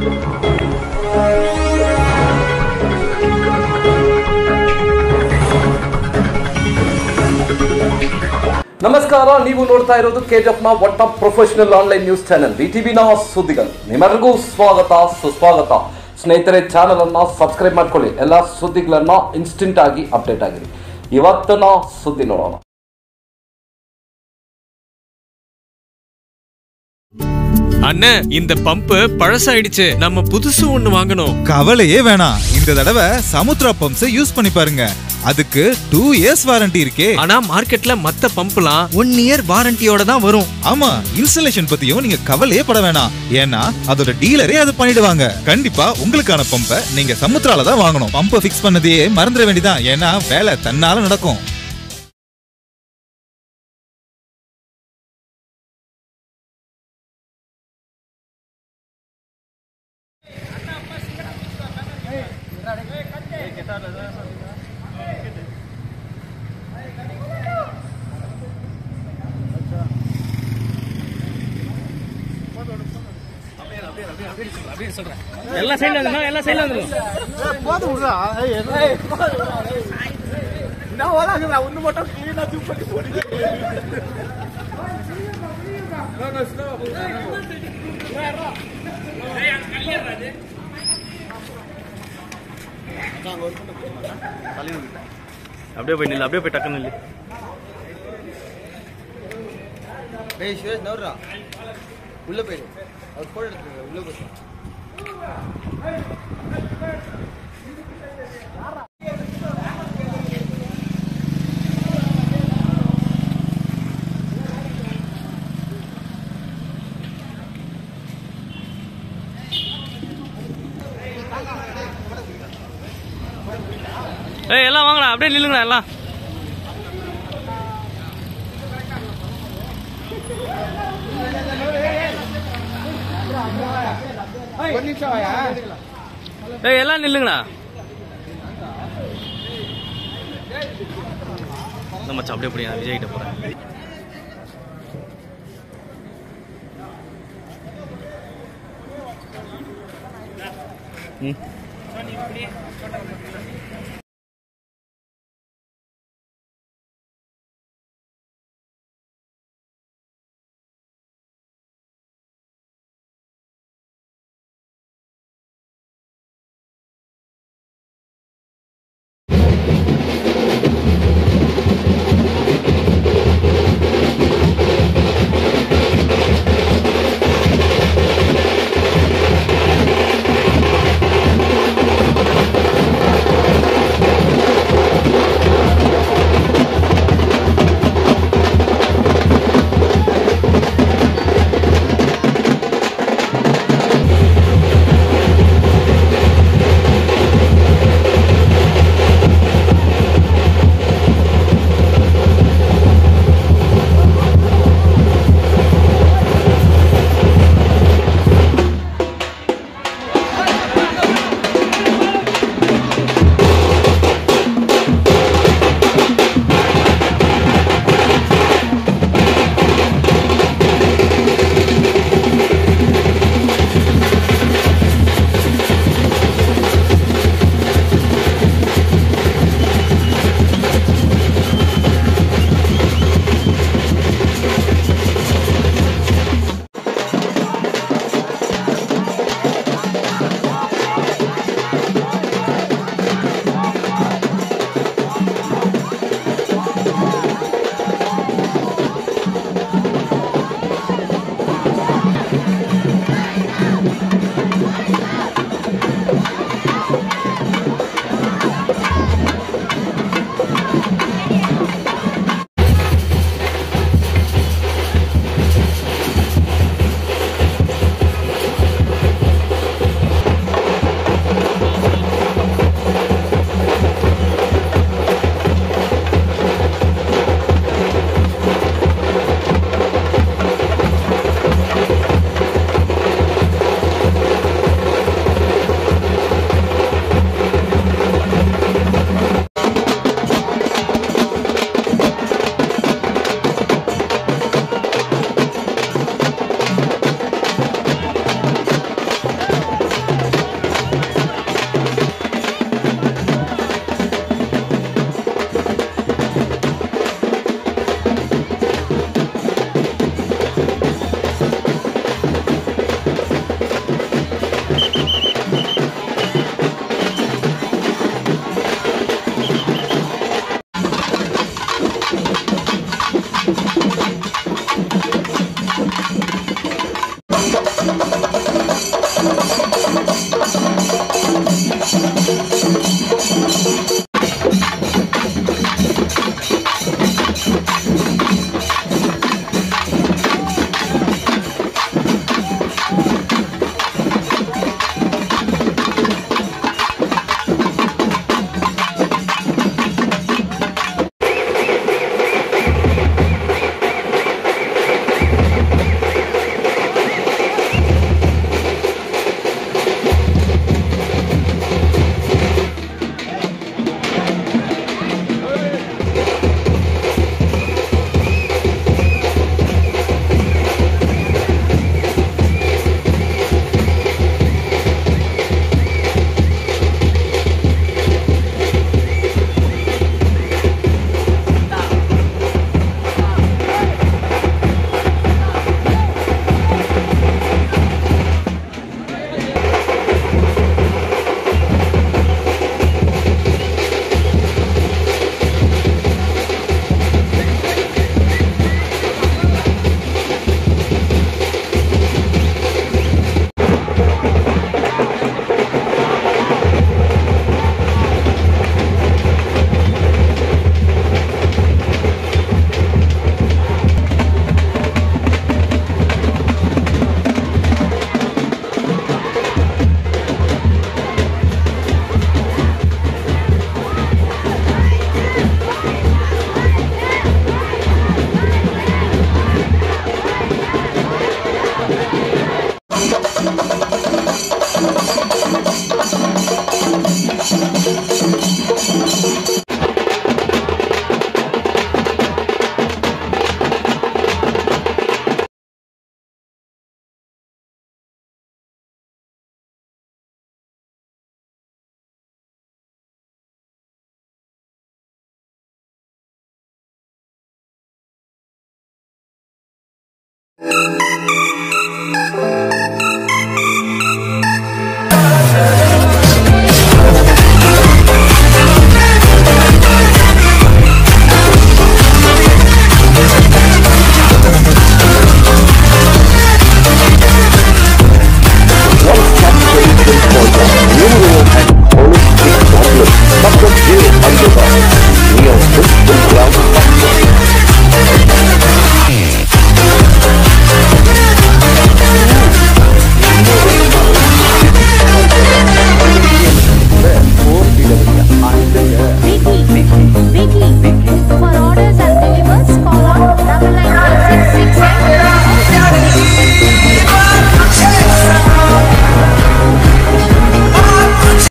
ನಮಸ್ಕಾರ ನೀವು ನೋಡ್ತಾ ಇರೋದು ಕೆಜಿಎಫ್ನ ಒಟ್ಟ ಪ್ರೊಫೆಷನಲ್ ಆನ್ಲೈನ್ ನ್ಯೂಸ್ ಚಾನೆಲ್ ವಿಟಿವಿನ ಸುದ್ದಿಗಳು ನಿಮ್ಮೆಲ್ಲರಿಗೂ ಸ್ವಾಗತ ಸುಸ್ವಾಗತ ಸ್ನೇಹಿತರೆ ಚಾನಲ್ ಅನ್ನ ಸಬ್ಸ್ಕ್ರೈಬ್ ಮಾಡ್ಕೊಳ್ಳಿ ಎಲ್ಲ ಸುದ್ದಿಗಳನ್ನ ಇನ್ಸ್ಟೆಂಟ್ ಆಗಿ ಅಪ್ಡೇಟ್ ಆಗಿರಿ ಇವತ್ತಿನ ಸುದ್ದಿ ನೋಡೋಣ அண்ணே இந்த பம்பு பழசாயிடுச்சு நம்ம புதுசு ஒண்ணு வாங்கணும் கவலையே வேணாம் இந்த தடவை சமுத்ரா பம்ப்ஸ் யூஸ் பண்ணி பாருங்க அதுக்கு டூ இயர்ஸ் வாரண்டி இருக்கே ஆனா மார்க்கெட்ல மத்த பம்ப்லாம் ஒன் இயர் வாரண்டியோட தான் வரும் ஆமா இன்ஸ்டலேஷன் பத்தியும் நீங்க கவலையே பட வேணாம் ஏன்னா அதோட டீலரே அது பண்ணிடுவாங்க கண்டிப்பா உங்களுக்கான பம்பை நீங்க சமுத்ரால தான் வாங்கணும் பம்பை ஃபிக்ஸ் பண்ணதையே மறந்துட வேண்டியதான் ஏன்னா வேலை தன்னால நடக்கும் எல்லாம் சைடுல வந்துடும் எல்லாம் சைடுல வந்துடும் அப்படியே போய் நில்லு அப்படியே போய் டக்குன்னு நில்லு டேய் சுரேஷ் நவர்றா உள்ள போயிடு அவர் போட எடுத்துங்க உள்ள போய் ஏய் எல்லாம் வாங்கடா அப்படியே நில்லுங்கடா எல்லாம் ஏய் எல்லாம் நில்லுங்கடா இந்த மச்சான் அப்படியே அப்படியே விஜய் கிட்ட போறேன் ம் பண்ணுங்க